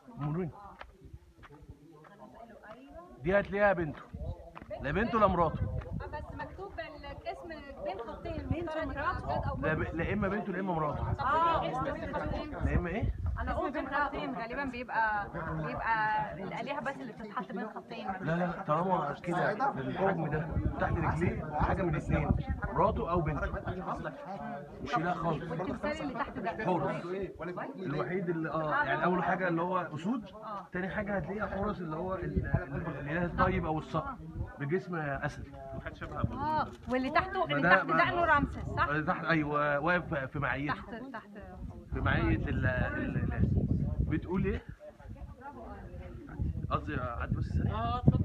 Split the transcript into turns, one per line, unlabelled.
مروني دي هتلاقيها بنته لا بنته لا مراته
بس مكتوب الاسم بين خطين بين مراته او
لا, ب... لا اما بنته لا اما مراته
اه
لا اما ايه
انا قلت بين خطين غالبا بيبقى بيبقى الالهه بس اللي بتتحط بين خطين
لا لا طالما كده بالحجم ده تحت رجليه حاجه من الاثنين مراته او بنته يشيلها خالص
والتمثال اللي تحت ده
حورس الوحيد اللي اه يعني اول حاجه اللي هو اسود تاني حاجه هتلاقيها حورس اللي هو ال- ال- الاله الطيب او الصقر بجسم اسد
اه واللي تحته اللي
فده
تحت ده انه رمسس صح؟
آه، تحت ايوه واقف في معيته
تحت تحت
في معيه ال- ال- الاله بتقول ايه؟ قصدي عد بس ثانيه
اه اتفضل